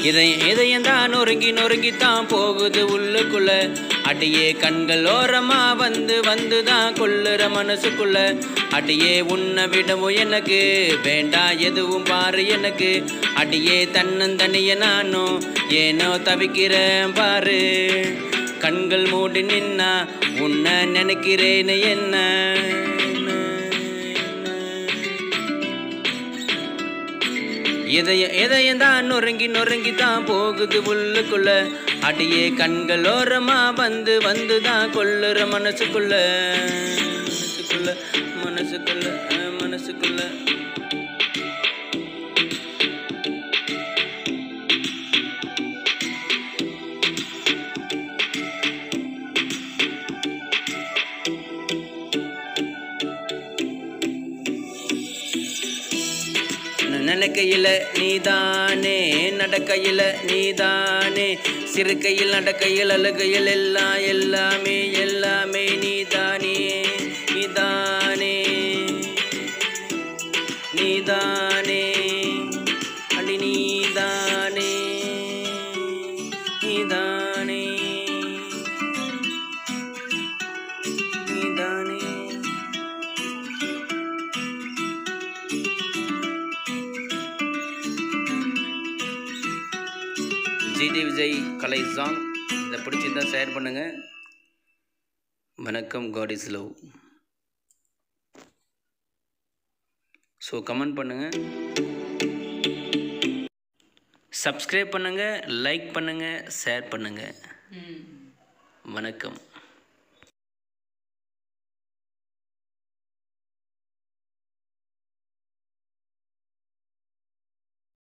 இதயம் இதயம் தான் நொறுங்கி நொறுங்கி தான் போகுது உள்ளுக்குள்ள அடியே கண்கள் ஓரமா வந்து வந்து தான் கொள்ளுற மனசுக்குள்ள அடியே உன்னை விடவும் எனக்கு வேண்டாம் எதுவும் பாரு எனக்கு அடியே தன்னந்தனிய நானும் ஏனோ தவிக்கிறேன் பாரு கண்கள் மூடி நின்னா உன்னை நினைக்கிறேன்னு என்ன இதயம் இதயம் தான் நொறுங்கி நொறுங்கி தான் போகுது உள்ளுக்குள்ள அடியே கண்கள் ஓரமா வந்து வந்து தான் கொள்ளுற மனசுக்குள்ள மனசுக்குள்ள மனசுக்குள்ள அஹ், மனசுக்குள்ள நினைக்கையில நீதானே நடக்கையில நீதானே சிறுக்கையில் நடக்கையில் அழுகையில் எல்லாம் எல்லாமே எல்லாமே நீதானே நீதானே நீதானே அடி நீதானே நீதானே நீதானே ஜிடி விஜய் கலை சாங் இதை பிடிச்சிருந்தா ஷேர் பண்ணுங்கள் வணக்கம் God is love so comment பண்ணுங்கள் சப்ஸ்கிரைப் பண்ணுங்கள் லைக் பண்ணுங்கள் ஷேர் பண்ணுங்கள் வணக்கம்